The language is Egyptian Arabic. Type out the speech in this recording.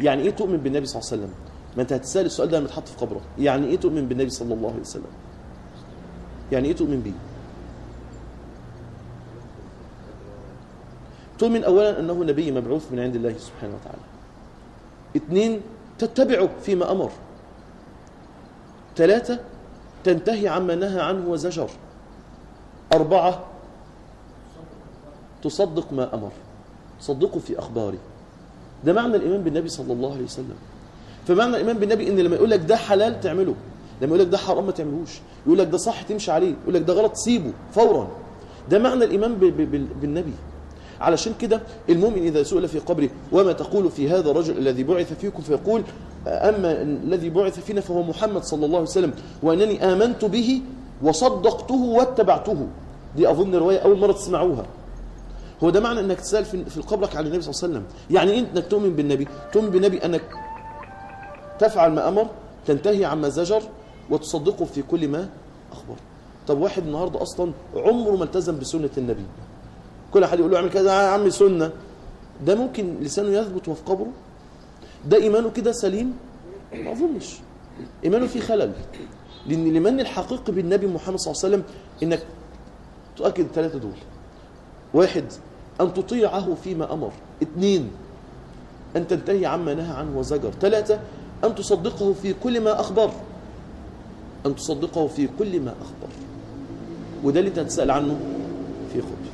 يعني ايه تؤمن بالنبي صلى الله عليه وسلم ما انت هتسال السؤال ده لما تحط في قبره يعني ايه تؤمن بالنبي صلى الله عليه وسلم يعني ايه تؤمن بيه تؤمن اولا انه نبي مبعوث من عند الله سبحانه وتعالى اثنين تتبعه فيما امر ثلاثه تنتهي عما نهى عنه وزجر اربعه تصدق ما امر صدقه في اخباره ده معنى الايمان بالنبي صلى الله عليه وسلم فمعنى الايمان بالنبي ان لما يقول لك ده حلال تعمله لما يقول لك ده حرام ما تعملوش يقول لك ده صح تمشي عليه يقول لك ده غلط سيبه فورا ده معنى الايمان ب- ب- بال- بالنبي علشان كده المؤمن اذا سئل في قبره وما تقول في هذا الرجل الذي بعث فيكم فيقول اما الذي بعث فينا فهو محمد صلى الله عليه وسلم وانني امنت به وصدقته واتبعته دي اظن روايه اول مره تسمعوها هو ده معنى انك تسال في في قبرك عن النبي صلى الله عليه وسلم يعني ايه انك تؤمن بالنبي تؤمن بالنبي انك تفعل ما امر تنتهي عما زجر وتصدقه في كل ما اخبر طب واحد النهارده اصلا عمره ما التزم بسنه النبي كل حد يقول له اعمل كذا يا عم سنه ده ممكن لسانه يثبت وهو في قبره ده ايمانه كده سليم ما اظنش ايمانه فيه خلل لان الايمان الحقيقي بالنبي محمد صلى الله عليه وسلم انك تؤكد الثلاثه دول واحد أن تطيعه فيما أمر اثنين أن تنتهي عما نهى عنه وزجر ثلاثة أن تصدقه في كل ما أخبر أن تصدقه في كل ما أخبر وده اللي أنت هتسأل عنه في خبر